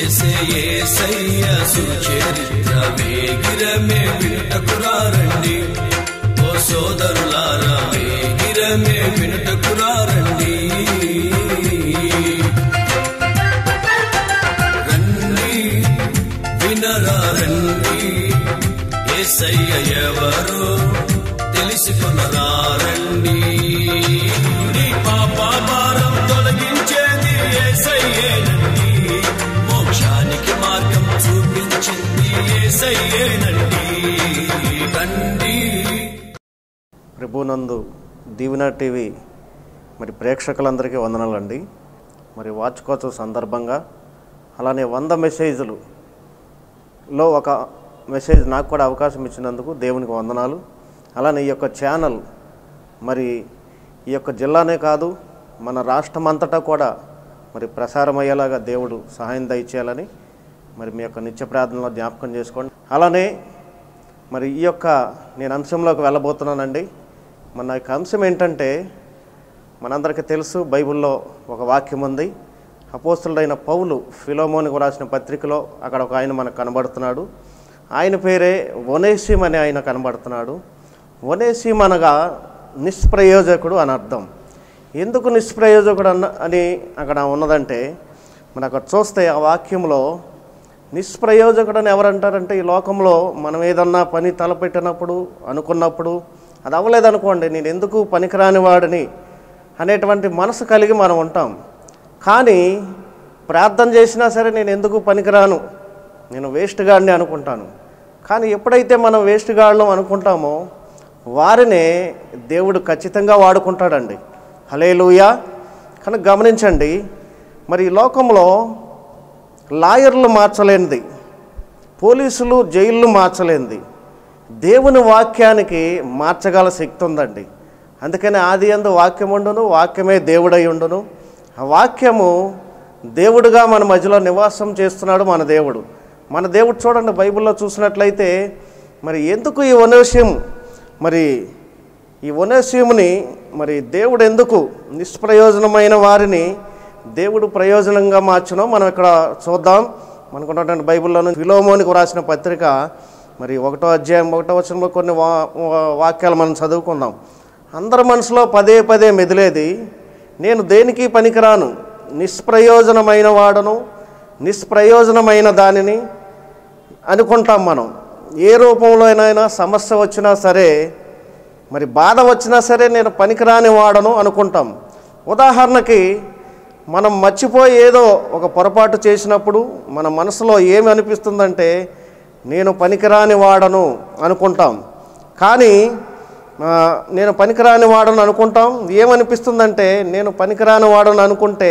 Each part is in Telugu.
చేసే ఏసయ్య సుచరిత్ర వేగిరమే వినుటకురారండి ఓ సోదరులారా వేగిరమే వినుటకురారండి రండి వినరా రండి ఏసయ్య ఎవరో తెలుసుకొనరా రండి నీ పాప భారం తొలగించేది ఏసయ్యేనండి మోక్షానికి మార్గం చూపించింది ఏసయ్యేనండి రండి ప్రభునందు దీవెన టీవీ మరి ప్రేక్షకులందరికీ వందనాలండి మరి వార్షికోత్సవ సందర్భంగా అలానే వంద మెసేజ్లు లో ఒక మెసేజ్ నాకు కూడా అవకాశం ఇచ్చినందుకు దేవునికి వందనాలు అలానే ఈ యొక్క ఛానల్ మరి ఈ యొక్క జిల్లానే కాదు మన రాష్ట్రం అంతటా కూడా మరి ప్రసారం అయ్యేలాగా దేవుడు సహాయం దయచేయాలని మరి మీ యొక్క నిత్య ప్రార్థనలో జ్ఞాపకం చేసుకోండి అలానే మరి ఈ యొక్క నేను అంశంలోకి వెళ్ళబోతున్నానండి మన యొక్క అంశం ఏంటంటే మనందరికీ తెలుసు బైబిల్లో ఒక వాక్యం ఉంది అపోస్తుడైన పౌలు ఫిలోమోనికి రాసిన పత్రికలో అక్కడ ఒక ఆయన మనకు కనబడుతున్నాడు ఆయన పేరే ఒనేసిం అని ఆయన కనబడుతున్నాడు ఒనేసిం అనగా నిష్ప్రయోజకుడు అని అర్థం ఎందుకు నిష్ప్రయోజకుడు అన్న అని అక్కడ ఉన్నదంటే మనం అక్కడ చూస్తే ఆ వాక్యంలో నిష్ప్రయోజకుడు అని ఎవరంటారంటే ఈ లోకంలో మనం ఏదన్నా పని తలపెట్టినప్పుడు అనుకున్నప్పుడు అది అవ్వలేదనుకోండి నేను ఎందుకు పనికిరాని వాడిని అనేటువంటి మనసు కలిగి మనం ఉంటాం కానీ ప్రార్థన చేసినా సరే నేను ఎందుకు పనికిరాను నేను వేస్ట్ గాడిని అనుకుంటాను కానీ ఎప్పుడైతే మనం వేస్ట్ గాళ్ళం అనుకుంటామో వారినే దేవుడు ఖచ్చితంగా వాడుకుంటాడండి హలేలుయా కనుక గమనించండి మరి ఈ లోకంలో లాయర్లు మార్చలేనిది పోలీసులు జైళ్ళు మార్చలేనిది దేవుని వాక్యానికి మార్చగల శక్తి ఉందండి అందుకని ఆది అందు వాక్యం ఉండును వాక్యమే దేవుడై ఉండును ఆ వాక్యము దేవుడుగా మన మధ్యలో నివాసం చేస్తున్నాడు మన దేవుడు మన దేవుడు చూడండి బైబిల్లో చూసినట్లయితే మరి ఎందుకు ఈ వనస్యం మరి ఈ వనస్యముని మరి దేవుడు ఎందుకు నిష్ప్రయోజనమైన వారిని దేవుడు ప్రయోజనంగా మార్చునో మనం ఇక్కడ చూద్దాం మనకున్నటువంటి బైబిల్లో నుంచి విలోమోనికి వ్రాసిన పత్రిక మరి ఒకటో అధ్యాయం ఒకటో వచనంలో కొన్ని వా వా- వాక్యాలు మనం చదువుకుందాం అందరి మనసులో పదే పదే మెదిలేది నేను దేనికి పనికిరాను నిష్ప్రయోజనమైన వాడను నిష్ప్రయోజనమైన దానిని అనుకుంటాం మనం ఏ రూపంలోనైనా సమస్య వచ్చినా సరే మరి బాధ వచ్చినా సరే నేను పనికిరాని వాడను అనుకుంటాం ఉదాహరణకి మనం మర్చిపోయి ఏదో ఒక పొరపాటు చేసినప్పుడు మన మనసులో ఏమి అనిపిస్తుందంటే నేను పనికిరాని వాడను అనుకుంటాం కానీ ఆ, నేను పనికిరాని వాడను అనుకుంటాం ఏమనిపిస్తుందంటే నేను పనికిరాని వాడను అనుకుంటే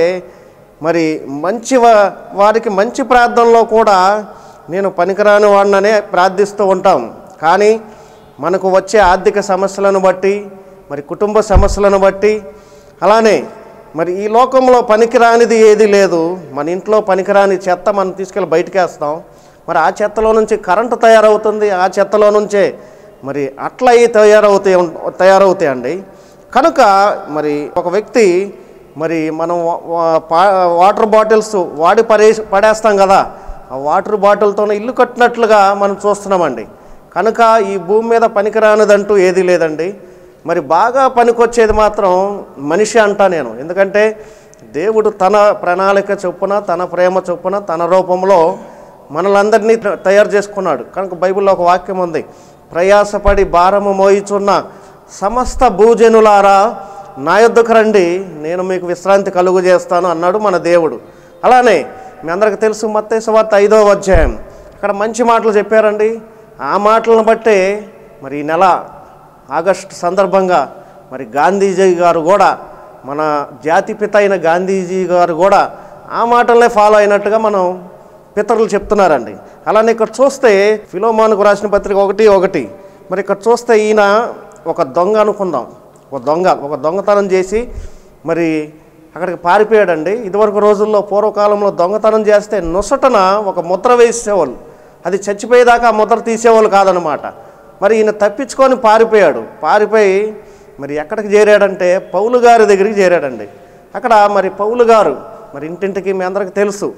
మరి మంచి వా- వారికి మంచి ప్రార్థనలో కూడా నేను పనికిరాని వాడిననే ప్రార్థిస్తూ ఉంటాం కానీ మనకు వచ్చే ఆర్థిక సమస్యలను బట్టి మరి కుటుంబ సమస్యలను బట్టి అలానే మరి ఈ లోకంలో పనికిరానిది ఏది లేదు మన ఇంట్లో పనికిరాని చెత్త మనం తీసుకెళ్ళి బయటకేస్తాం మరి ఆ చెత్తలో నుంచి కరెంటు తయారవుతుంది ఆ చెత్తలో నుంచే మరి అట్లా అవి తయారవుతాయి తయారవుతాయండి కనుక మరి ఒక వ్యక్తి మరి మనం వా- వా- పా- వాటర్ బాటిల్స్ వాడి పడే పడేస్తాం కదా ఆ వాటర్ బాటిల్తోనే ఇల్లు కట్టినట్లుగా మనం చూస్తున్నామండి కనుక ఈ భూమి మీద పనికిరానిదంటూ ఏదీ లేదండి మరి బాగా పనికొచ్చేది మాత్రం మనిషి అంటా నేను ఎందుకంటే దేవుడు తన ప్రణాళిక చొప్పున తన ప్రేమ చొప్పున తన రూపంలో మనలందరినీ త- తయారు చేసుకున్నాడు కనుక బైబిల్లో ఒక వాక్యం ఉంది ప్రయాసపడి భారము మోయిచున్న సమస్త భూజనులారా నా యొద్దకు రండి నేను మీకు విశ్రాంతి కలుగు చేస్తాను అన్నాడు మన దేవుడు అలానే మీ అందరికి తెలుసు మత్తయి వార్త ఐదో అధ్యాయం అక్కడ మంచి మాటలు చెప్పారండి ఆ మాటలను బట్టే మరి ఈ నెల ఆగస్టు సందర్భంగా మరి గాంధీజీ గారు కూడా మన జాతిపిత అయిన గాంధీజీ గారు కూడా ఆ మాటలనే ఫాలో అయినట్టుగా మనం పితరులు చెప్తున్నారండి అలానే ఇక్కడ చూస్తే ఫిలోమానుకు రాసిన పత్రిక ఒకటి ఒకటి మరి ఇక్కడ చూస్తే ఈయన ఒక దొంగ అనుకుందాం ఒక దొంగ ఒక దొంగతనం చేసి మరి అక్కడికి పారిపోయాడండి ఇదివరకు రోజుల్లో పూర్వకాలంలో దొంగతనం చేస్తే నొసటన ఒక ముద్ర వేసేవాళ్ళు అది చచ్చిపోయేదాకా ఆ ముద్ర తీసేవాళ్ళు కాదనమాట మరి ఈయన తప్పించుకొని పారిపోయాడు పారిపోయి మరి ఎక్కడికి చేరాడంటే పౌలు గారి దగ్గరికి చేరాడండి అక్కడ మరి పౌలు గారు మరి ఇంటింటికి మీ అందరికీ తెలుసు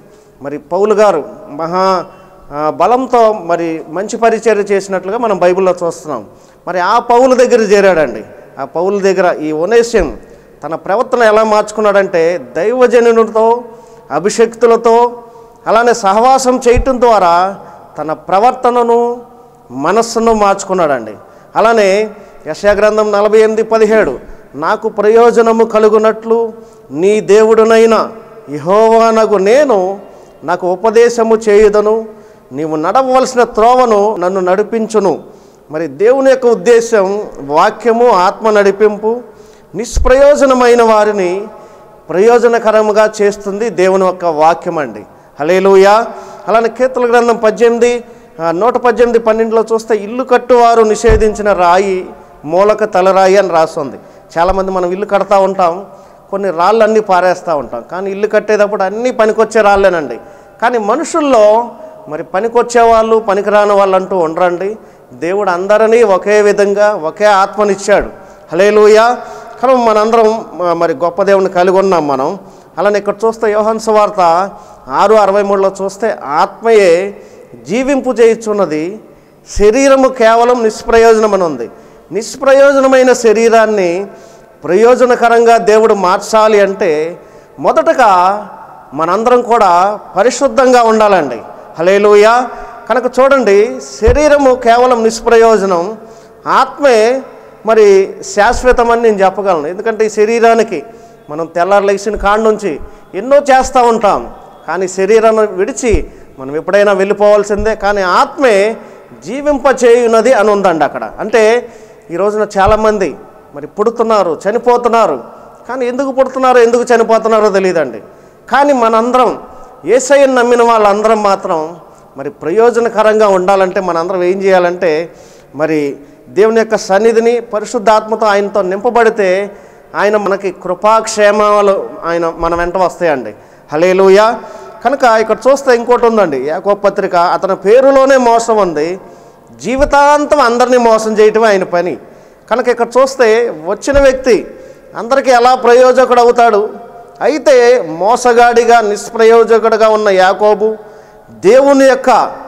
మరి పౌలు గారు మహా ఆ, బలంతో మరి మంచి పరిచర్య చేసినట్లుగా మనం బైబిల్లో చూస్తున్నాం మరి ఆ పౌలు దగ్గర చేరాడండి ఆ పౌలు దగ్గర ఈ ఒనేసియం తన ప్రవర్తన ఎలా మార్చుకున్నాడంటే దైవజనునితో అభిషక్తులతో అలానే సహవాసం చేయటం ద్వారా తన ప్రవర్తనను మనస్సును మార్చుకున్నాడండి అలానే యశాగ్రంథం నలభై ఎనిమిది పదిహేడు నాకు ప్రయోజనము కలుగునట్లు నీ దేవుడునైన యహోవానగు నేను నాకు ఉపదేశము చేయుదను నీవు నడవలసిన త్రోవను నన్ను నడిపించును మరి దేవుని యొక్క ఉద్దేశం వాక్యము ఆత్మ నడిపింపు నిష్ప్రయోజనమైన వారిని ప్రయోజనకరముగా చేస్తుంది దేవుని యొక్క వాక్యం అండి హలేలుయ అలానే కీర్తన గ్రంథం పద్దెనిమిది ఆ, నూట పద్దెనిమిది పన్నెండులో చూస్తే ఇల్లు కట్టువారు నిషేధించిన రాయి మూలక తలరాయి అని రాస్తుంది చాలామంది మనం ఇల్లు కడతా ఉంటాం కొన్ని రాళ్ళు అన్నీ పారేస్తూ ఉంటాం కానీ ఇల్లు కట్టేటప్పుడు అన్నీ పనికొచ్చే రాళ్ళేనండి కానీ మనుషుల్లో మరి పనికొచ్చే వాళ్ళు పనికిరాని వాళ్ళు అంటూ ఉండరండి దేవుడు అందరినీ ఒకే విధంగా ఒకే ఆత్మనిచ్చాడు హలేలుయ కానీ మనందరం మ- మరి గొప్ప దేవుని కలిగి ఉన్నాం మనం అలానే ఇక్కడ చూస్తే యోహన్ సువార్త ఆరు అరవై మూడులో చూస్తే ఆత్మయే జీవింపు చేయుచున్నది శరీరము కేవలం నిష్ప్రయోజనమని ఉంది నిష్ప్రయోజనమైన శరీరాన్ని ప్రయోజనకరంగా దేవుడు మార్చాలి అంటే మొదటగా మనందరం కూడా పరిశుద్ధంగా ఉండాలండి హలేలుయ కనుక చూడండి శరీరము కేవలం నిష్ప్రయోజనం ఆత్మే మరి శాశ్వతమని నేను చెప్పగలను ఎందుకంటే ఈ శరీరానికి మనం తెల్లారు లేచిన కాడ నుంచి ఎన్నో చేస్తూ ఉంటాం కానీ శరీరాన్ని విడిచి మనం ఎప్పుడైనా వెళ్ళిపోవాల్సిందే కానీ ఆత్మే జీవింపచేయున్నది అని ఉందండి అక్కడ అంటే ఈ రోజున చాలామంది మరి పుడుతున్నారు చనిపోతున్నారు కానీ ఎందుకు పుడుతున్నారో ఎందుకు చనిపోతున్నారో తెలియదండి కానీ మనందరం ఏసయ్యను నమ్మిన వాళ్ళందరం మాత్రం మరి ప్రయోజనకరంగా ఉండాలంటే మనందరం ఏం చేయాలంటే మరి దేవుని యొక్క సన్నిధిని పరిశుద్ధాత్మతో ఆయనతో నింపబడితే ఆయన మనకి కృపాక్షేమాలు ఆయన మన వెంట వస్తాయండి హలేలుయ కనుక ఇక్కడ చూస్తే ఇంకోటి ఉందండి యాకో పత్రిక అతని పేరులోనే మోసం ఉంది జీవితాంతం అందరినీ మోసం చేయటమే ఆయన పని కనుక ఇక్కడ చూస్తే వచ్చిన వ్యక్తి అందరికీ ఎలా ప్రయోజకుడు అవుతాడు అయితే మోసగాడిగా నిష్ప్రయోజకుడిగా ఉన్న యాకోబు దేవుని యొక్క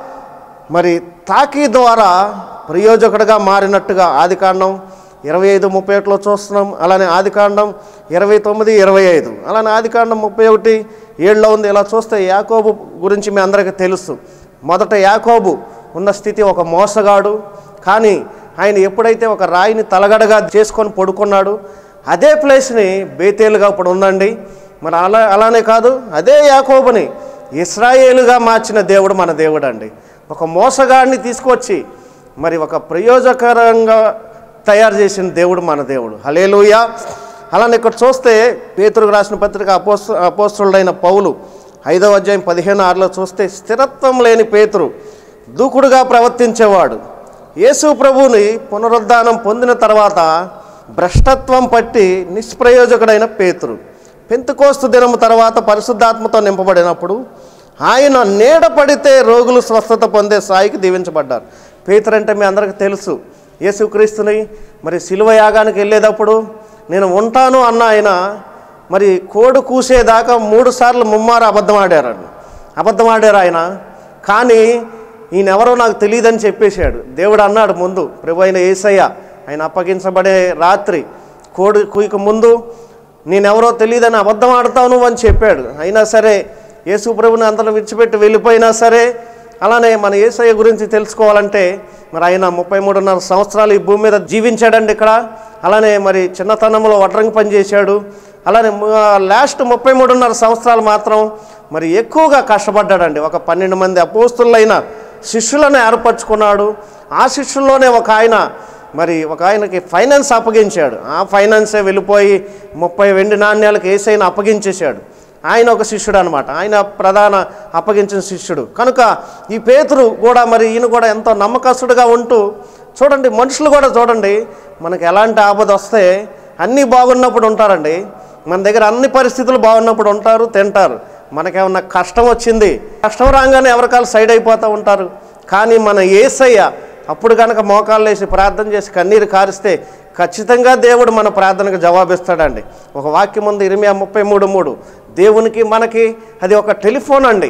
మరి తాకి ద్వారా ప్రయోజకుడిగా మారినట్టుగా ఆదికాండం ఇరవై ఐదు ముప్పై ఒకటిలో చూస్తున్నాం అలానే ఆదికాండం ఇరవై తొమ్మిది ఇరవై ఐదు అలానే ఆదికాండం ముప్పై ఒకటి ఏడులో ఉంది ఇలా చూస్తే యాకోబు గురించి మీ అందరికీ తెలుసు మొదట యాకోబు ఉన్న స్థితి ఒక మోసగాడు కానీ ఆయన ఎప్పుడైతే ఒక రాయిని తలగడగా చేసుకొని పడుకున్నాడు అదే ప్లేస్ని బేతేలుగా ఇప్పుడు ఉందండి మరి అలా అలానే కాదు అదే యాకోబుని ఇస్రాయేలుగా మార్చిన దేవుడు మన దేవుడు అండి ఒక మోసగాడిని తీసుకొచ్చి మరి ఒక ప్రయోజకరంగా తయారు చేసిన దేవుడు మన దేవుడు హలేలుయ అలానే ఇక్కడ చూస్తే పేతురుకు రాసిన పత్రిక అపోస్తు అపోస్తుడైన పౌలు ఐదవ అధ్యాయం పదిహేను ఆరులో చూస్తే స్థిరత్వం లేని పేతురు దూకుడుగా ప్రవర్తించేవాడు యేసు ప్రభువుని పునరుద్ధానం పొందిన తర్వాత భ్రష్టత్వం పట్టి నిష్ప్రయోజకుడైన పేతురు పెంతుకోస్తు దినము తర్వాత పరిశుద్ధాత్మతో నింపబడినప్పుడు ఆయన నీడ పడితే రోగులు స్వస్థత పొందే స్థాయికి దీవించబడ్డారు పేతురు అంటే మీ అందరికీ తెలుసు యేసుక్రీస్తుని మరి శిలువ యాగానికి వెళ్ళేటప్పుడు నేను ఉంటాను అన్న ఆయన మరి కోడు కూసేదాకా మూడు సార్లు ముమ్మారు అబద్ధం ఆడారండి అబద్ధం ఆడారు ఆయన కానీ ఈయన ఎవరో నాకు తెలియదని చెప్పేశాడు దేవుడు అన్నాడు ముందు ప్రభు అయిన ఏసయ్య ఆయన అప్పగించబడే రాత్రి కోడి కుయ్యక ముందు నేనెవరో తెలియదని అబద్ధం ఆడతావు నువ్వు అని చెప్పాడు అయినా సరే యేసు ప్రభుని అంతలో విడిచిపెట్టి వెళ్ళిపోయినా సరే అలానే మన ఏసయ్య గురించి తెలుసుకోవాలంటే మరి ఆయన ముప్పై మూడున్నర సంవత్సరాలు ఈ భూమి మీద జీవించాడండి ఇక్కడ అలానే మరి చిన్నతనంలో వడ్రంగి పని చేశాడు అలానే లాస్ట్ ముప్పై మూడున్నర సంవత్సరాలు మాత్రం మరి ఎక్కువగా కష్టపడ్డాడండి ఒక పన్నెండు మంది అపోస్తులైన శిష్యులను ఏర్పరచుకున్నాడు ఆ శిష్యుల్లోనే ఒక ఆయన మరి ఒక ఆయనకి ఫైనాన్స్ అప్పగించాడు ఆ ఫైనాన్సే వెళ్ళిపోయి ముప్పై వెండి నాణ్యాలకు ఏసైనా అప్పగించేశాడు ఆయన ఒక శిష్యుడు అనమాట ఆయన ప్రధాన అప్పగించిన శిష్యుడు కనుక ఈ పేతురు కూడా మరి ఈయన కూడా ఎంతో నమ్మకస్తుడుగా ఉంటూ చూడండి మనుషులు కూడా చూడండి మనకు ఎలాంటి ఆపద వస్తే అన్నీ బాగున్నప్పుడు ఉంటారండి మన దగ్గర అన్ని పరిస్థితులు బాగున్నప్పుడు ఉంటారు తింటారు మనకేమన్నా కష్టం వచ్చింది కష్టం రాగానే ఎవరికాలు సైడ్ అయిపోతూ ఉంటారు కానీ మన ఏసయ్య అప్పుడు కనుక మోకాళ్ళు వేసి ప్రార్థన చేసి కన్నీరు కారిస్తే ఖచ్చితంగా దేవుడు మన ప్రార్థనకు జవాబిస్తాడండి ఒక వాక్యం ఉంది ఇరిమియా ముప్పై మూడు మూడు దేవునికి మనకి అది ఒక టెలిఫోన్ అండి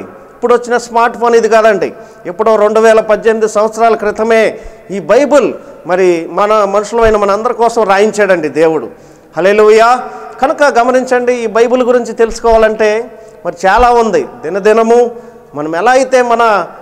ఇప్పుడు వచ్చిన స్మార్ట్ ఫోన్ ఇది కాదండి ఎప్పుడో రెండు వేల పద్దెనిమిది సంవత్సరాల క్రితమే ఈ బైబిల్ మరి మన మనుషులమైన మన అందరి కోసం రాయించాడండి దేవుడు హలేలుయా కనుక గమనించండి ఈ బైబిల్ గురించి తెలుసుకోవాలంటే మరి చాలా ఉంది దినదినము మనం ఎలా అయితే మన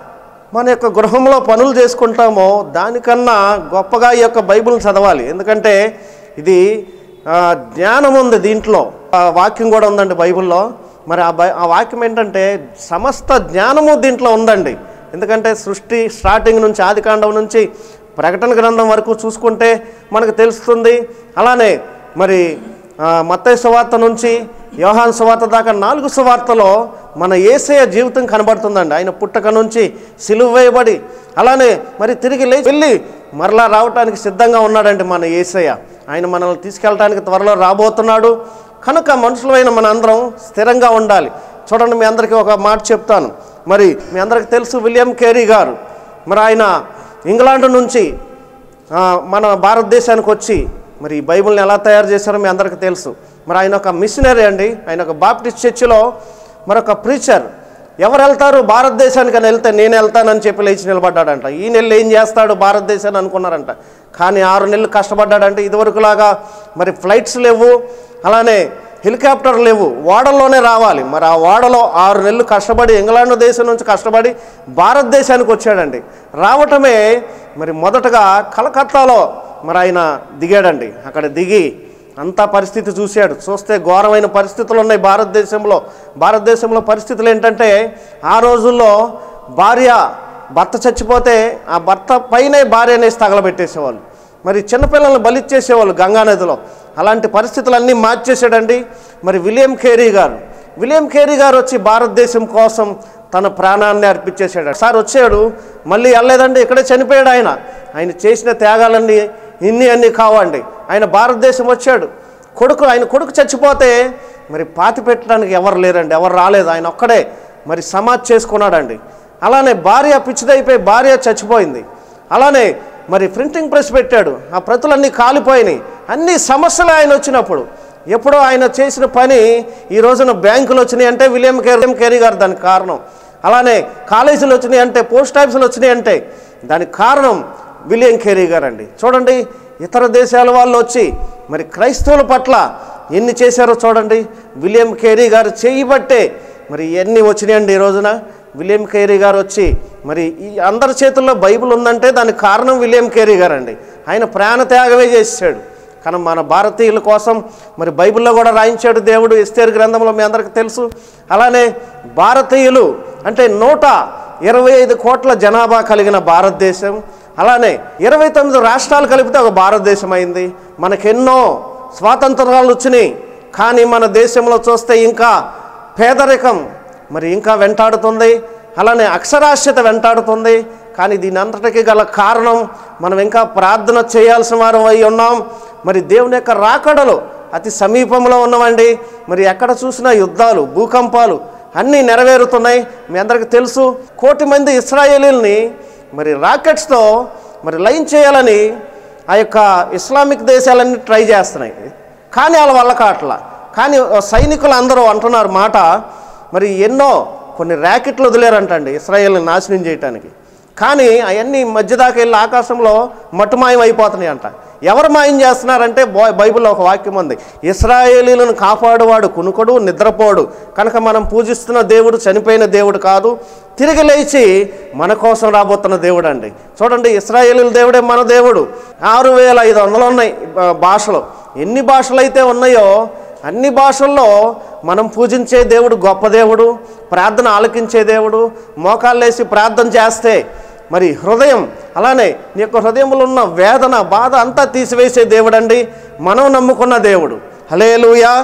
మన యొక్క గృహంలో పనులు చేసుకుంటామో దానికన్నా గొప్పగా ఈ యొక్క బైబిల్ని చదవాలి ఎందుకంటే ఇది ఆ, జ్ఞానం ఉంది దీంట్లో ఆ వాక్యం కూడా ఉందండి బైబిల్లో మరి ఆ బై ఆ వాక్యం ఏంటంటే సమస్త జ్ఞానము దీంట్లో ఉందండి ఎందుకంటే సృష్టి స్టార్టింగ్ నుంచి ఆదికాండం నుంచి ప్రకటన గ్రంథం వరకు చూసుకుంటే మనకు తెలుస్తుంది అలానే మరి ఆ, మత్తయి సువార్త నుంచి యోహాన్ సువార్త దాకా నాలుగు సువార్తలో మన ఏసయ జీవితం కనబడుతుందండి ఆయన పుట్టక నుంచి సిలువ వేయబడి అలానే మరి తిరిగి లేచి వెళ్ళి మరలా రావటానికి సిద్ధంగా ఉన్నాడండి మన ఏసయ్య ఆయన మనల్ని తీసుకెళ్ళటానికి త్వరలో రాబోతున్నాడు కనుక మనుషులమైన మన అందరం స్థిరంగా ఉండాలి చూడండి మీ అందరికీ ఒక మాట చెప్తాను మరి మీ అందరికీ తెలుసు విలియం కేరీ గారు మరి ఆయన ఇంగ్లాండ్ నుంచి ఆ, మన భారతదేశానికి వచ్చి మరి ఈ బైబిల్ని ఎలా తయారు చేశారో మీ అందరికీ తెలుసు మరి ఆయన ఒక మిషనరీ అండి ఆయన ఒక బాప్టిస్ట్ చర్చిలో మరొక ప్రీచర్ ఎవరు వెళ్తారు భారతదేశానికి అని వెళ్తే నేను వెళ్తానని చెప్పి లేచి నిలబడ్డాడంట ఈ నెల ఏం చేస్తాడు భారతదేశాన్ని అనుకున్నారంట కానీ ఆరు నెలలు కష్టపడ్డాడంటే ఇదివరకులాగా మరి ఫ్లైట్స్ లేవు అలానే హెలికాప్టర్ లేవు ఓడల్లోనే రావాలి మరి ఆ ఓడలో ఆరు నెలలు కష్టపడి ఇంగ్లాండ్ దేశం నుంచి కష్టపడి భారతదేశానికి వచ్చాడండి రావటమే మరి మొదటగా కలకత్తాలో మరి ఆయన దిగాడండి అక్కడ దిగి అంతా పరిస్థితి చూశాడు చూస్తే ఘోరమైన పరిస్థితులు ఉన్నాయి భారతదేశంలో భారతదేశంలో పరిస్థితులు ఏంటంటే ఆ రోజుల్లో భార్య భర్త చచ్చిపోతే ఆ భర్త పైనే భార్య అనేసి తగలబెట్టేసేవాళ్ళు మరి చిన్నపిల్లల్ని బలిచ్చేసేవాళ్ళు గంగానదిలో అలాంటి పరిస్థితులన్నీ మార్చేశాడండి మరి William Carey garu William Carey garu వచ్చి భారతదేశం కోసం తన ప్రాణాన్ని అర్పించేశాడు సార్ వచ్చాడు మళ్ళీ వెళ్ళలేదండి ఇక్కడే చనిపోయాడు ఆయన ఆయన చేసిన త్యాగాలన్నీ ఇన్ని అన్నీ కావండి ఆయన భారతదేశం వచ్చాడు కొడుకు ఆయన కొడుకు చచ్చిపోతే మరి పాతి పెట్టడానికి ఎవరు లేరండి ఎవరు రాలేదు ఆయన ఒక్కడే మరి సమాధి చేసుకున్నాడండి అలానే భార్య పిచ్చిదైపోయి భార్య చచ్చిపోయింది అలానే మరి ప్రింటింగ్ ప్రెస్ పెట్టాడు ఆ ప్రతులన్నీ కాలిపోయినాయి అన్ని సమస్యలు ఆయన వచ్చినప్పుడు ఎప్పుడో ఆయన చేసిన పని ఈ రోజున బ్యాంకులు వచ్చినాయి అంటే విలియం కేర్ విలియం కేరీ గారు దానికి కారణం అలానే కాలేజీలు వచ్చినాయి అంటే పోస్ట్ ఆఫీసులు వచ్చినాయి అంటే దానికి కారణం విలియం కేరీ గారు అండి చూడండి ఇతర దేశాల వాళ్ళు వచ్చి మరి క్రైస్తవుల పట్ల ఎన్ని చేశారో చూడండి విలియం కేరీ గారు చేయబట్టే మరి ఎన్ని వచ్చినాయండి ఈ రోజున విలియం కేరీ గారు వచ్చి మరి ఈ అందరి చేతుల్లో బైబిల్ ఉందంటే దానికి కారణం విలియం కేరీ గారు అండి ఆయన ప్రాణత్యాగమే చేశాడు కానీ మన భారతీయుల కోసం మరి బైబిల్లో కూడా రాయించాడు దేవుడు ఎస్తేరు గ్రంథంలో మీ అందరికీ తెలుసు అలానే భారతీయులు అంటే నూట ఇరవై ఐదు కోట్ల జనాభా కలిగిన భారతదేశం అలానే ఇరవై తొమ్మిది రాష్ట్రాలు కలిపితే ఒక భారతదేశం అయింది మనకెన్నో స్వాతంత్రాలు వచ్చినాయి కానీ మన దేశంలో చూస్తే ఇంకా పేదరికం మరి ఇంకా వెంటాడుతుంది అలానే అక్షరాస్యత వెంటాడుతుంది కానీ దీని అంతటికీ గల కారణం మనం ఇంకా ప్రార్థన చేయాల్సిన వారం అయి ఉన్నాం మరి దేవుని యొక్క రాకడలు అతి సమీపంలో ఉన్నామండి మరి ఎక్కడ చూసినా యుద్ధాలు భూకంపాలు అన్నీ నెరవేరుతున్నాయి మీ అందరికీ తెలుసు కోటి మంది ఇస్రాయేలీల్ని మరి రాకెట్స్తో మరి లైన్ చేయాలని ఆ యొక్క ఇస్లామిక్ దేశాలన్నీ ట్రై చేస్తున్నాయి కానీ వాళ్ళ వల్ల కావట్లా కానీ సైనికులు అందరూ అంటున్నారు మాట మరి ఎన్నో కొన్ని ర్యాకెట్లు వదిలేరంటండి ఇస్రాయేల్ని నాశనం చేయటానికి కానీ అవన్నీ మధ్యదాకా వెళ్ళి ఆకాశంలో మట్టుమాయం అయిపోతున్నాయి అంట ఎవరు మాయం చేస్తున్నారంటే బై బైబిల్లో ఒక వాక్యం ఉంది ఇస్రాయేలీలను కాపాడువాడు కునుకడు నిద్రపోడు కనుక మనం పూజిస్తున్న దేవుడు చనిపోయిన దేవుడు కాదు తిరిగి లేచి మన కోసం రాబోతున్న దేవుడు అండి చూడండి ఇస్రాయేలీల దేవుడే మన దేవుడు ఆరు వేల ఐదు వందలు ఉన్నాయి ఆ, భాషలు ఎన్ని భాషలు అయితే ఉన్నాయో అన్ని భాషల్లో మనం పూజించే దేవుడు గొప్ప దేవుడు ప్రార్థన ఆలకించే దేవుడు మోకాళ్ళేసి ప్రార్థన చేస్తే మరి హృదయం అలానే నీ యొక్క హృదయంలో ఉన్న వేదన బాధ అంతా తీసివేసే దేవుడు అండి మనం నమ్ముకున్న దేవుడు హలేలుయా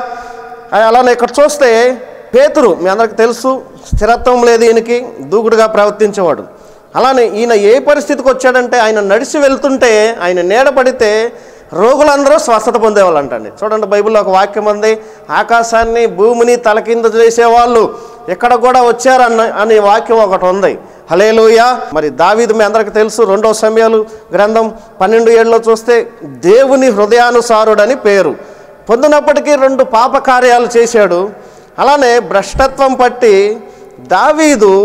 అలానే ఇక్కడ చూస్తే పేతురు మీ అందరికి తెలుసు స్థిరత్వం లేదు ఈయనకి దూకుడుగా ప్రవర్తించేవాడు అలానే ఈయన ఏ పరిస్థితికి వచ్చాడంటే ఆయన నడిచి వెళ్తుంటే ఆయన నీడపడితే రోగులందరూ స్వస్థత పొందేవాళ్ళు అంటండి చూడండి బైబిల్లో ఒక వాక్యం ఉంది ఆకాశాన్ని భూమిని తలకింద చేసేవాళ్ళు ఎక్కడ కూడా వచ్చారన్న అనే వాక్యం ఒకటి ఉంది హలేలుయ మరి దావీదు మీ అందరికీ తెలుసు రెండో సమయాలు గ్రంథం పన్నెండు ఏళ్ళలో చూస్తే దేవుని హృదయానుసారుడని పేరు పొందినప్పటికీ రెండు పాప కార్యాలు చేశాడు అలానే భ్రష్టత్వం పట్టి దావీదు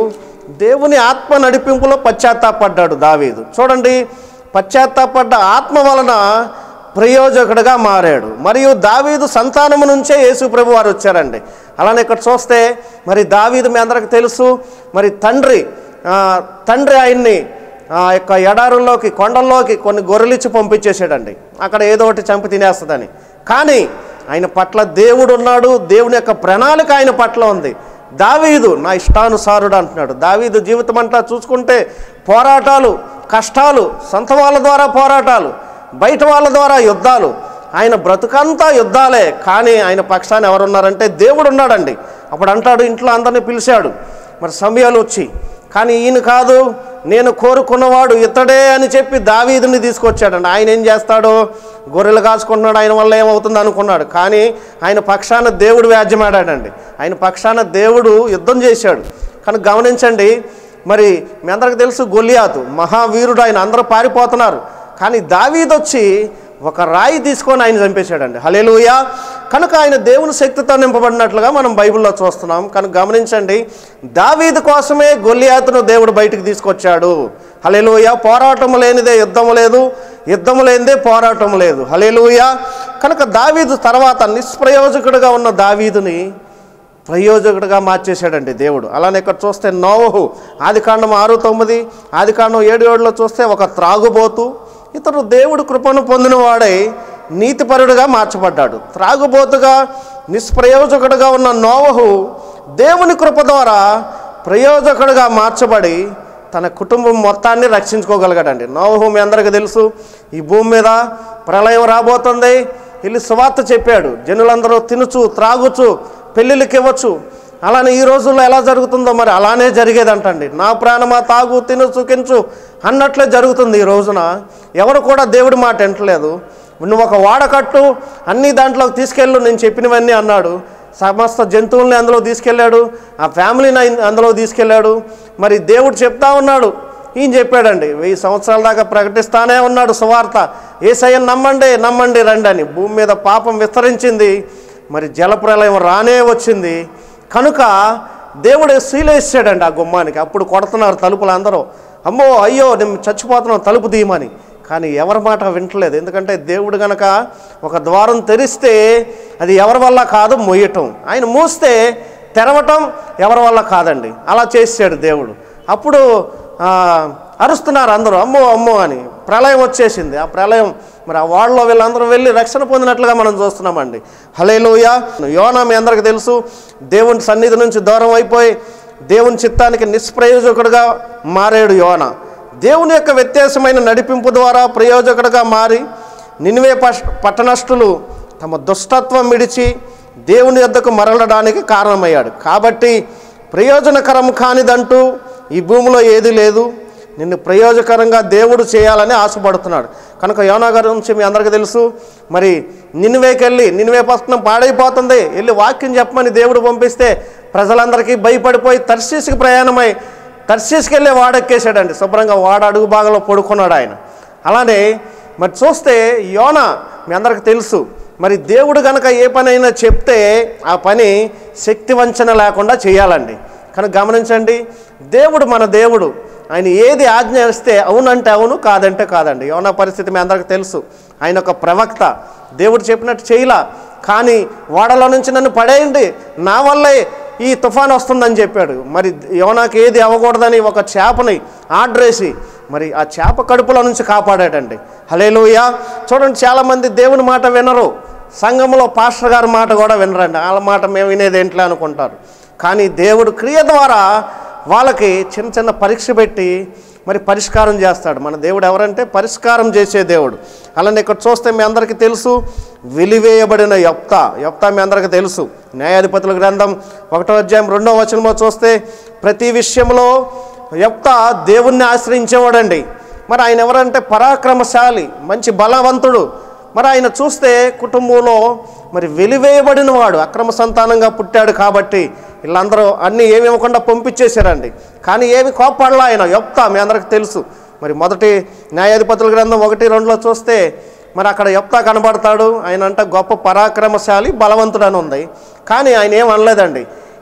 దేవుని ఆత్మ నడిపింపులో పశ్చాత్తాపడ్డాడు దావీదు చూడండి పశ్చాత్తాపడ్డ ఆత్మ వలన ప్రయోజకుడిగా మారాడు మరియు దావీదు సంతానము నుంచే యేసు ప్రభు వారు వచ్చారండి అలానే ఇక్కడ చూస్తే మరి దావీదు మీ అందరికి తెలుసు మరి తండ్రి ఆ, తండ్రి ఆయన్ని ఆ యొక్క ఎడారుల్లోకి కొండల్లోకి కొన్ని గొర్రెలిచ్చి పంపించేసాడండి అక్కడ ఏదో ఒకటి చంపి తినేస్తుందని కానీ ఆయన పట్ల దేవుడు ఉన్నాడు దేవుని యొక్క ప్రణాళిక ఆయన పట్ల ఉంది దావీదు నా ఇష్టానుసారుడు అంటున్నాడు దావీదు జీవితం అంతా చూసుకుంటే పోరాటాలు కష్టాలు సొంత వాళ్ళ ద్వారా పోరాటాలు బయట వాళ్ళ ద్వారా యుద్ధాలు ఆయన బ్రతుకంతా యుద్ధాలే కానీ ఆయన పక్షాన్ని ఎవరున్నారంటే దేవుడు ఉన్నాడండి అప్పుడు అంటాడు ఇంట్లో అందరిని పిలిచాడు మరి సమయాలు వచ్చి కానీ ఈయన కాదు నేను కోరుకున్నవాడు ఇతడే అని చెప్పి దావీదుని తీసుకొచ్చాడండి ఆయన ఏం చేస్తాడు గొర్రెలు కాచుకుంటున్నాడు ఆయన వల్ల ఏమవుతుంది అనుకున్నాడు కానీ ఆయన పక్షాన దేవుడు వ్యాజ్యమాడాడండి ఆయన పక్షాన దేవుడు యుద్ధం చేశాడు కానీ గమనించండి మరి మీ అందరికి తెలుసు గొలియాతు మహావీరుడు ఆయన అందరూ పారిపోతున్నారు కానీ దావీదొచ్చి ఒక రాయి తీసుకొని ఆయన చంపేశాడండి హలేలుయ కనుక ఆయన దేవుని శక్తితో నింపబడినట్లుగా మనం బైబిల్లో చూస్తున్నాం కనుక గమనించండి దావీదు కోసమే గొల్లియాతును దేవుడు బయటికి తీసుకొచ్చాడు హలేలుయ పోరాటం లేనిదే యుద్ధం లేదు యుద్ధం లేనిదే పోరాటం లేదు హలేలుయ కనుక దావీదు తర్వాత నిష్ప్రయోజకుడిగా ఉన్న దావీదుని ప్రయోజకుడిగా మార్చేశాడండి దేవుడు అలానే ఇక్కడ చూస్తే నోవహు ఆదికాండం ఆరు తొమ్మిది ఆదికాండం ఏడు ఏడులో చూస్తే ఒక త్రాగుబోతు ఇతడు దేవుడు కృపను పొందినవాడై నీతిపరుడుగా మార్చబడ్డాడు త్రాగుబోతుగా నిష్ప్రయోజకుడుగా ఉన్న నోవహు దేవుని కృప ద్వారా ప్రయోజకుడుగా మార్చబడి తన కుటుంబం మొత్తాన్ని రక్షించుకోగలిగాడండి నోవహు మీ అందరికీ తెలుసు ఈ భూమి మీద ప్రళయం రాబోతుంది వెళ్ళి సువార్త చెప్పాడు జనులందరూ తినుచు త్రాగుచు పెళ్ళిళ్ళకి ఇవ్వచ్చు అలానే ఈ రోజుల్లో ఎలా జరుగుతుందో మరి అలానే జరిగేదంటండి నా ప్రాణమా తాగు తిను చుకించు అన్నట్లే జరుగుతుంది ఈ రోజున ఎవరు కూడా దేవుడి మాట వింటలేదు నువ్వు ఒక వాడకట్టు అన్ని దాంట్లోకి తీసుకెళ్ళు నేను చెప్పినవన్నీ అన్నాడు సమస్త జంతువుల్ని అందులో తీసుకెళ్ళాడు ఆ ఫ్యామిలీని ఆయన అందులో తీసుకెళ్ళాడు మరి దేవుడు చెప్తా ఉన్నాడు ఈయన చెప్పాడండి వెయ్యి సంవత్సరాల దాకా ప్రకటిస్తానే ఉన్నాడు సువార్త ఏసయ్యను నమ్మండి నమ్మండి రండి అని భూమి మీద పాపం విస్తరించింది మరి జలప్రలయం రానే వచ్చింది కనుక దేవుడు శీలేసాడండి ఆ గుమ్మానికి అప్పుడు కొడుతున్నారు తలుపులు అందరూ అమ్మో అయ్యో నేను చచ్చిపోతున్నాం తలుపు తీయమని కానీ ఎవరి మాట వింటలేదు ఎందుకంటే దేవుడు గనక ఒక ద్వారం తెరిస్తే అది ఎవరి వల్ల కాదు మొయ్యటం ఆయన మూస్తే తెరవటం ఎవరి వల్ల కాదండి అలా చేసాడు దేవుడు అప్పుడు ఆ, అరుస్తున్నారు అందరూ అమ్మో అమ్మో అని ప్రళయం వచ్చేసింది ఆ ప్రళయం మరి ఆ వాళ్ళలో వీళ్ళందరూ వెళ్ళి రక్షణ పొందినట్లుగా మనం చూస్తున్నామండి హలేలుయ యోనా మీ అందరికీ తెలుసు దేవుని సన్నిధి నుంచి దూరం అయిపోయి దేవుని చిత్తానికి నిష్ప్రయోజకుడుగా మారాడు యోన దేవుని యొక్క వ్యత్యాసమైన నడిపింపు ద్వారా ప్రయోజకుడుగా మారి నినివే పష్ పట్టణస్థులు తమ దుష్టత్వం విడిచి దేవుని యొద్దకు మరలడానికి కారణమయ్యాడు కాబట్టి ప్రయోజనకరం కానిదంటూ ఈ భూమిలో ఏది లేదు నిన్ను ప్రయోజకరంగా దేవుడు చేయాలని ఆశపడుతున్నాడు కనుక యోనా గారి నుంచి మీ అందరికీ తెలుసు మరి నిన్నువేకెళ్ళి నిన్నువే పట్టణం పాడైపోతుంది వెళ్ళి వాక్యం చెప్పమని దేవుడు పంపిస్తే ప్రజలందరికీ భయపడిపోయి తర్శీసుకి ప్రయాణమై తర్శీసుకి వెళ్ళి వాడెక్కేశాడండి శుభ్రంగా వాడ అడుగు భాగంలో పడుకున్నాడు ఆయన అలానే మరి చూస్తే యోన మీ అందరికి తెలుసు మరి దేవుడు గనక ఏ పనైనా చెప్తే ఆ పని శక్తి వంచన లేకుండా చేయాలండి కనుక గమనించండి దేవుడు మన దేవుడు ఆయన ఏది ఆజ్ఞ ఇస్తే అవునంటే అవును కాదంటే కాదండి యోనా పరిస్థితి మీ అందరికి తెలుసు ఆయన ఒక ప్రవక్త దేవుడు చెప్పినట్టు చేయలా కానీ వాడలో నుంచి నన్ను పడేయండి నా వల్లే ఈ తుఫాన్ వస్తుందని చెప్పాడు మరి యోనాకి ఏది అవ్వకూడదని ఒక చేపని ఆర్డర్ వేసి మరి ఆ చేప కడుపులో నుంచి కాపాడాడండి హలేలుయ చూడండి చాలామంది దేవుని మాట వినరు సంఘంలో పాస్టర్ గారి మాట కూడా వినరండి వాళ్ళ మాట మేము వినేది ఏంట్లే అనుకుంటారు కానీ దేవుడు క్రియ ద్వారా వాళ్ళకి చిన్న చిన్న పరీక్ష పెట్టి మరి పరిష్కారం చేస్తాడు మన దేవుడు ఎవరంటే పరిష్కారం చేసే దేవుడు అలానే ఇక్కడ చూస్తే మీ అందరికీ తెలుసు వెలివేయబడిన యొప్త యొప్త మీ అందరికీ తెలుసు న్యాయాధిపతుల గ్రంథం ఒకటో అధ్యాయం రెండో వచనంలో చూస్తే ప్రతి విషయంలో యొప్త దేవుణ్ణి ఆశ్రయించేవాడండి మరి ఆయన ఎవరంటే పరాక్రమశాలి మంచి బలవంతుడు మరి ఆయన చూస్తే కుటుంబంలో మరి వెలివేయబడిన వాడు అక్రమ సంతానంగా పుట్టాడు కాబట్టి వీళ్ళందరూ అన్నీ ఏమి ఇవ్వకుండా పంపించేశారండి కానీ ఏమి కోప్పడలా ఆయన యొప్త మీ అందరికి తెలుసు మరి మొదటి న్యాయాధిపతుల గ్రంథం ఒకటి రెండులో చూస్తే మరి అక్కడ యొప్తా కనబడతాడు ఆయన అంటే గొప్ప పరాక్రమశాలి బలవంతుడు అని ఉంది కానీ ఆయన ఏం అనలేదండి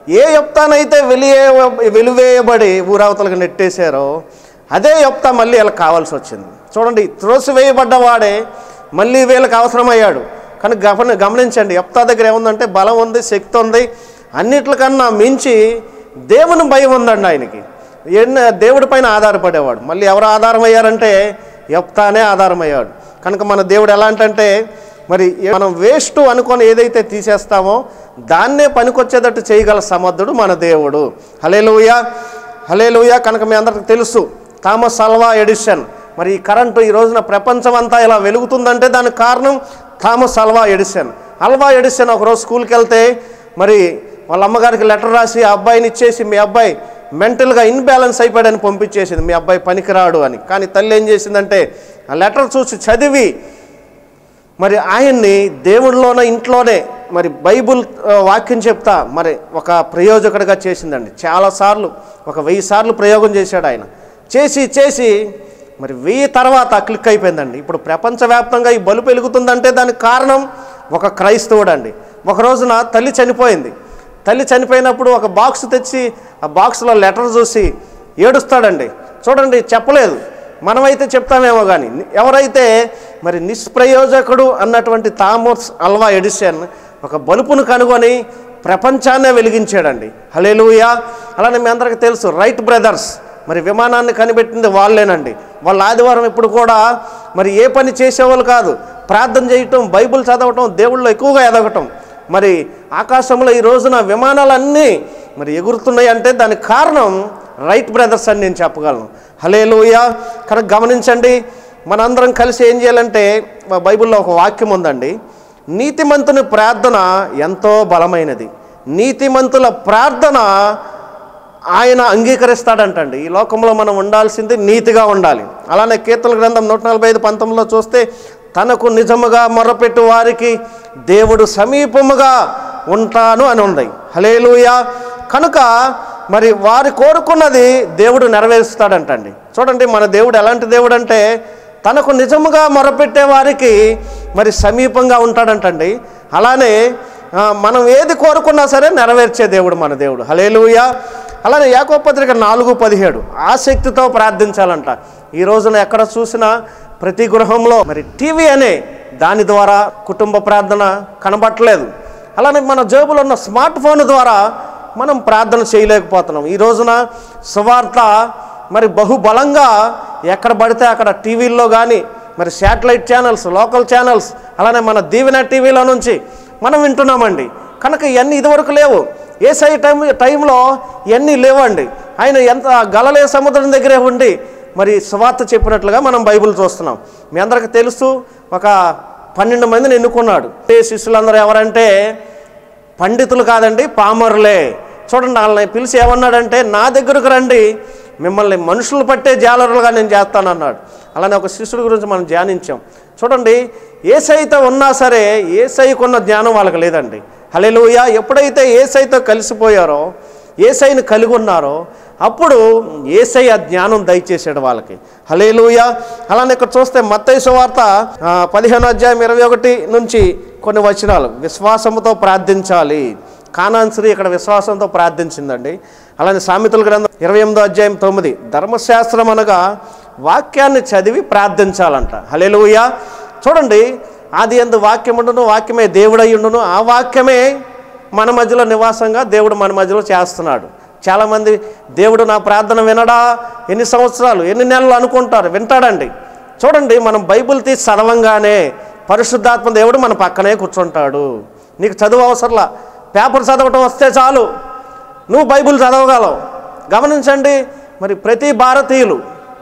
ఏ యొప్తానైతే వెలియే వెలివేయబడి ఊరవతలకు నెట్టేశారో అదే యొప్తా మళ్ళీ వీళ్ళకి కావాల్సి వచ్చింది చూడండి త్రోసివేయబడ్డవాడే మళ్ళీ వీళ్ళకి అవసరమయ్యాడు కానీ గమని గమనించండి యొప్తా దగ్గర ఏముందంటే బలం ఉంది శక్తి ఉంది అన్నిట్లకన్నా మించి దేవుని భయం ఉందండి ఆయనకి ఎన్న దేవుడి పైన ఆధారపడేవాడు మళ్ళీ ఎవరు ఆధారం అయ్యారంటే యొప్తానే ఆధారం అయ్యాడు కనుక మన దేవుడు ఎలాంటంటే మరి ఏ- మనం వేస్ట్ అనుకొని ఏదైతే తీసేస్తామో దాన్నే పనికొచ్చేటట్టు చేయగల సమర్థుడు మన దేవుడు హలేలుయ హలేలుయ కనుక మీ అందరికి తెలుసు థామస్ అల్వా ఎడిషన్ మరి ఈ కరెంటు ఈ రోజున ప్రపంచం అంతా ఇలా వెలుగుతుందంటే దానికి కారణం Thomas Alva Edison Alva Edison ఒకరోజు స్కూల్కి వెళ్తే మరి వాళ్ళ అమ్మగారికి లెటర్ రాసి ఆ అబ్బాయిని ఇచ్చేసి మీ అబ్బాయి మెంటల్గా ఇన్బ్యాలెన్స్ అయిపోయాడని పంపించేసింది మీ అబ్బాయి పనికిరాడు అని కానీ తల్లి ఏం చేసిందంటే ఆ లెటర్ చూసి చదివి మరి ఆయన్ని దేవుడిలోన ఇంట్లోనే మరి బైబుల్ ఆ, వాక్యం చెప్తా మరి ఒక ప్రయోజకుడిగా చేసిందండి చాలాసార్లు ఒక వెయ్యి సార్లు ప్రయోగం చేశాడు ఆయన చేసి చేసి మరి వెయ్యి తర్వాత క్లిక్ అయిపోయిందండి ఇప్పుడు ప్రపంచవ్యాప్తంగా ఈ బలుపు వెలుగుతుందంటే దానికి కారణం ఒక క్రైస్తవుడు అండి ఒక రోజున తల్లి చనిపోయింది తల్లి చనిపోయినప్పుడు ఒక బాక్స్ తెచ్చి ఆ బాక్స్లో లెటర్ చూసి ఏడుస్తాడండి చూడండి చెప్పలేదు మనమైతే చెప్తామేమో కానీ ఎవరైతే మరి నిష్ప్రయోజకుడు అన్నటువంటి థామస్ అల్వా ఎడిసన్ ఒక బలుపును కనుగొని ప్రపంచాన్నే వెలిగించాడండి హలేలుయా అలానే మీ అందరికీ తెలుసు రైట్ బ్రదర్స్ మరి విమానాన్ని కనిపెట్టింది వాళ్ళేనండి వాళ్ళ ఆదివారం ఇప్పుడు కూడా మరి ఏ పని చేసేవాళ్ళు కాదు ప్రార్థన చేయటం బైబిల్ చదవటం దేవుళ్ళు ఎక్కువగా ఎదగటం మరి ఆకాశంలో ఈ రోజున విమానాలన్నీ మరి ఎగురుతున్నాయి అంటే దానికి కారణం రైట్ బ్రదర్స్ అని నేను చెప్పగలను హలేలుయ కనుక గమనించండి మనందరం కలిసి ఏం చేయాలంటే మా బైబిల్లో ఒక వాక్యం ఉందండి నీతిమంతుని ప్రార్థన ఎంతో బలమైనది నీతిమంతుల ప్రార్థన ఆయన అంగీకరిస్తాడంటండి ఈ లోకంలో మనం ఉండాల్సింది నీతిగా ఉండాలి అలానే కీర్తన గ్రంథం నూట నలభై ఐదు పంతొమ్మిదిలో చూస్తే తనకు నిజముగా మొరపెట్టు వారికి దేవుడు సమీపముగా ఉంటాను అని ఉంది హలేలుయా కనుక మరి వారి కోరుకున్నది దేవుడు నెరవేరుస్తాడంటండి చూడండి మన దేవుడు ఎలాంటి దేవుడు అంటే తనకు నిజముగా మొరపెట్టే వారికి మరి సమీపంగా ఉంటాడంటండి అలానే ఆ, మనం ఏది కోరుకున్నా సరే నెరవేర్చే దేవుడు మన దేవుడు హలేలుయా అలానే యాకోపత్రిక నాలుగు పదిహేడు ఆసక్తితో ప్రార్థించాలంట ఈ రోజున ఎక్కడ చూసినా ప్రతి గృహంలో మరి టీవీ అనే దాని ద్వారా కుటుంబ ప్రార్థన కనబట్టలేదు అలానే మన జేబులో ఉన్న స్మార్ట్ ఫోన్ ద్వారా మనం ప్రార్థన చేయలేకపోతున్నాం ఈ రోజున సువార్త మరి బహుబలంగా ఎక్కడ పడితే అక్కడ టీవీల్లో కానీ మరి శాటిలైట్ ఛానల్స్ లోకల్ ఛానల్స్ అలానే మన దీవెన టీవీలో నుంచి మనం వింటున్నామండి కనుక ఇవన్నీ ఇదివరకు లేవు ఏసై టైం టైంలో ఇవన్నీ లేవండి ఆయన ఎంత గలలే సముద్రం దగ్గరే ఉండి మరి సువార్త చెప్పినట్లుగా మనం బైబిల్ చూస్తున్నాం మీ అందరికీ తెలుసు ఒక పన్నెండు మందిని ఎన్నుకున్నాడు ఏ శిష్యులందరూ ఎవరంటే పండితులు కాదండి పామరులే చూడండి వాళ్ళని పిలిచి ఏమన్నాడంటే నా దగ్గరకు రండి మిమ్మల్ని మనుషులు పట్టే జాలరులుగా నేను చేస్తానన్నాడు అలానే ఒక శిష్యుడి గురించి మనం ధ్యానించాం చూడండి ఏసైతో ఉన్నా సరే ఏసైకున్న జ్ఞానం వాళ్ళకి లేదండి హలెలుయ ఎప్పుడైతే ఏసైతో కలిసిపోయారో ఏసైని కలిగి ఉన్నారో అప్పుడు ఏసై ఆ జ్ఞానం దయచేసాడు వాళ్ళకి హలేలుయ అలానే ఇక్కడ చూస్తే మత్తయి సువార్త ఆ, పదిహేను అధ్యాయం ఇరవై ఒకటి నుంచి కొన్ని వచనాలు విశ్వాసముతో ప్రార్థించాలి కానాన్ స్త్రీ ఇక్కడ విశ్వాసంతో ప్రార్థించిందండి అలానే సామెతల గ్రంథం ఇరవై ఎనిమిదో అధ్యాయం తొమ్మిది ధర్మశాస్త్రం అనగా వాక్యాన్ని చదివి ప్రార్థించాలంట హలేలుయ చూడండి ఆది ఎందు వాక్యం ఉండును వాక్యమే దేవుడై ఉండును ఆ వాక్యమే మన మధ్యలో నివాసంగా దేవుడు మన మధ్యలో చేస్తున్నాడు చాలామంది దేవుడు నా ప్రార్థన వినడా ఎన్ని సంవత్సరాలు ఎన్ని నెలలు అనుకుంటారు వింటాడండి చూడండి మనం బైబిల్ తీసి చదవంగానే పరిశుద్ధాత్మ దేవుడు మన పక్కనే కూర్చుంటాడు నీకు చదువు అవసరంలా పేపర్ చదవటం వస్తే చాలు నువ్వు బైబిల్ చదవగలవు గమనించండి మరి ప్రతి భారతీయులు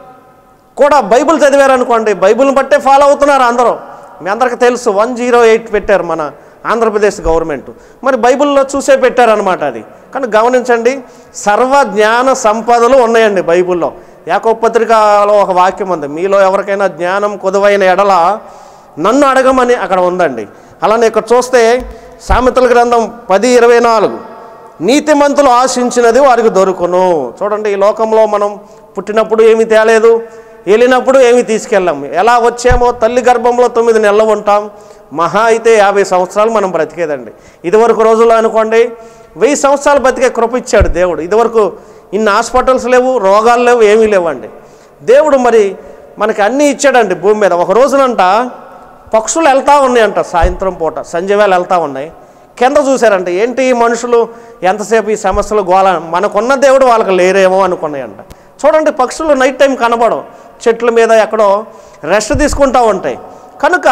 కూడా బైబిల్ చదివారనుకోండి బైబిల్ని బట్టే ఫాలో అవుతున్నారు అందరూ మీ అందరికీ తెలుసు వన్ జీరో ఎయిట్ పెట్టారు మన ఆంధ్రప్రదేశ్ గవర్నమెంట్ మరి బైబిల్లో చూసే పెట్టారనమాట అది కానీ గమనించండి సర్వ జ్ఞాన సంపదలు ఉన్నాయండి బైబిల్లో యాకో పత్రికలో ఒక వాక్యం ఉంది మీలో ఎవరికైనా జ్ఞానం కొదువైన ఎడల నన్ను అడగమని అక్కడ ఉందండి అలానే ఇక్కడ చూస్తే సామెతల గ్రంథం పది ఇరవై నాలుగు నీతిమంతులు ఆశించినది వారికి దొరుకును చూడండి ఈ లోకంలో మనం పుట్టినప్పుడు ఏమీ తేలేదు వెళ్ళినప్పుడు ఏమీ తీసుకెళ్ళాము ఎలా వచ్చామో తల్లి గర్భంలో తొమ్మిది నెలలు ఉంటాం మహా అయితే యాభై సంవత్సరాలు మనం బ్రతికేదండి ఇదివరకు రోజుల్లో అనుకోండి వెయ్యి సంవత్సరాలు బతికే కృప ఇచ్చాడు దేవుడు ఇదివరకు ఇన్ని హాస్పిటల్స్ లేవు రోగాలు లేవు ఏమీ లేవండి దేవుడు మరి మనకి అన్నీ ఇచ్చాడండి భూమి మీద ఒక రోజునంట పక్షులు వెళ్తూ ఉన్నాయంట సాయంత్రం పూట సంజయ్ వేళ వెళ్తూ ఉన్నాయి కింద చూశారంట ఏంటి ఈ మనుషులు ఎంతసేపు ఈ సమస్యలు గోళ మనకున్న దేవుడు వాళ్ళకి లేరేమో అనుకున్నాయంట చూడండి పక్షులు నైట్ టైం కనబడవు చెట్ల మీద ఎక్కడో రెస్ట్ తీసుకుంటూ ఉంటాయి కనుక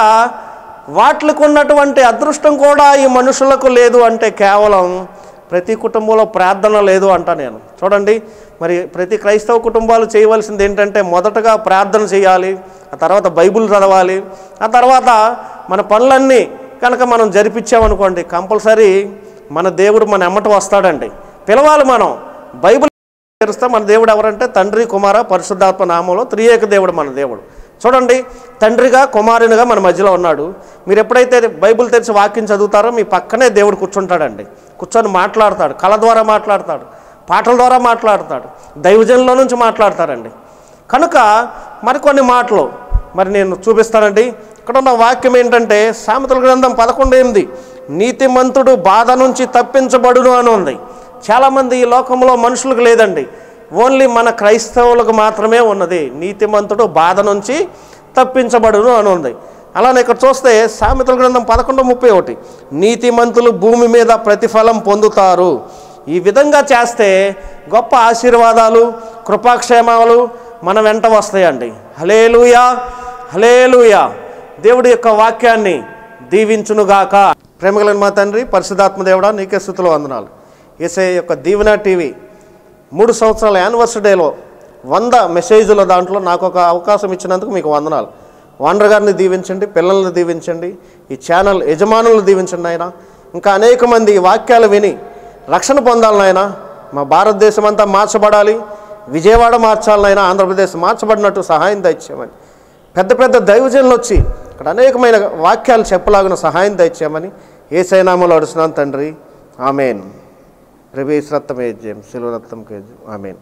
వాటికి ఉన్నటువంటి అదృష్టం కూడా ఈ మనుషులకు లేదు అంటే కేవలం ప్రతి కుటుంబంలో ప్రార్థన లేదు అంట నేను చూడండి మరి ప్రతి క్రైస్తవ కుటుంబాలు చేయవలసింది ఏంటంటే మొదటగా ప్రార్థన చేయాలి ఆ తర్వాత బైబిల్ చదవాలి ఆ తర్వాత మన పనులన్నీ కనుక మనం జరిపించామనుకోండి కంపల్సరీ మన దేవుడు మన ఎమ్మట వస్తాడండి పిలవాలి మనం బైబిల్ తెరిస్తే మన దేవుడు ఎవరంటే తండ్రి కుమార పరిశుద్ధాత్మ నామంలో త్రియేక దేవుడు మన దేవుడు చూడండి తండ్రిగా కుమారునిగా మన మధ్యలో ఉన్నాడు మీరు ఎప్పుడైతే బైబిల్ తెరిచి వాక్యం చదువుతారో మీ పక్కనే దేవుడు కూర్చుంటాడండి కూర్చొని మాట్లాడతాడు కళ ద్వారా మాట్లాడతాడు పాటల ద్వారా మాట్లాడతాడు దైవజనంలో నుంచి మాట్లాడతారండి కనుక మరికొన్ని మాటలు మరి నేను చూపిస్తానండి ఇక్కడ ఉన్న వాక్యం ఏంటంటే సామెతల గ్రంథం పదకొండు ఎనిమిది నీతిమంతుడు బాధ నుంచి తప్పించబడును అని ఉంది చాలామంది ఈ లోకంలో మనుషులకు లేదండి ఓన్లీ మన క్రైస్తవులకు మాత్రమే ఉన్నది నీతిమంతుడు బాధ నుంచి తప్పించబడును అని ఉంది అలానే ఇక్కడ చూస్తే సామెతల గ్రంథం పదకొండు ముప్పై ఒకటి నీతిమంతులు భూమి మీద ప్రతిఫలం పొందుతారు ఈ విధంగా చేస్తే గొప్ప ఆశీర్వాదాలు కృపాక్షేమాలు మన వెంట వస్తాయండి హలేలుయా హలేలుయా దేవుడి యొక్క వాక్యాన్ని దీవించునుగాక ప్రేమగలని మా తండ్రి పరిశుధాత్మ దేవుడా నీకే స్థుతులు వందనాలు ఏసే యొక్క దీవెన టీవీ మూడు సంవత్సరాల యానివర్సరీ డేలో వంద మెసేజ్ల దాంట్లో నాకు ఒక అవకాశం ఇచ్చినందుకు మీకు వందనాలు వాండర్ గారిని దీవించండి పిల్లల్ని దీవించండి ఈ ఛానల్ యజమానులను దీవించండి ఆయన ఇంకా అనేక మంది ఈ వాక్యాలు విని రక్షణ పొందాలని ఆయన మా భారతదేశం అంతా మార్చబడాలి విజయవాడ మార్చాలనైనా ఆంధ్రప్రదేశ్ మార్చబడినట్టు సహాయం దయచేయమని పెద్ద పెద్ద దైవజనులు వచ్చి ఇక్కడ అనేకమైన వాక్యాలు చెప్పలాగిన సహాయం దయచేయమని ఏ సైనామాలు అడుస్తున్నాను తండ్రి ఆమెన్ ప్రవేశ రక్తం ఏజ్యం శిలువ రక్తం కేజు ఆమెన్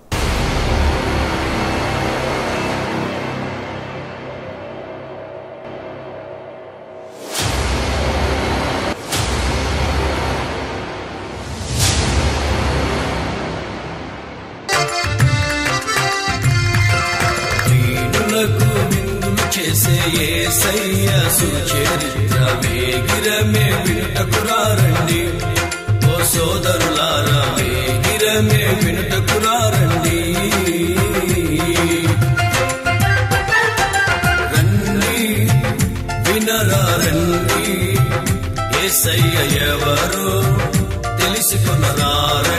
దీనులకు విందులు చేసే ఏసయ్య సుచరిత్ర వేగిరమే వినుటకురారండి ఓ సోదరులారా వేగిరమే వినుటకురారండి రండి వినరా రండి ఏసయ్య ఎవరో తెలుసుకొనరా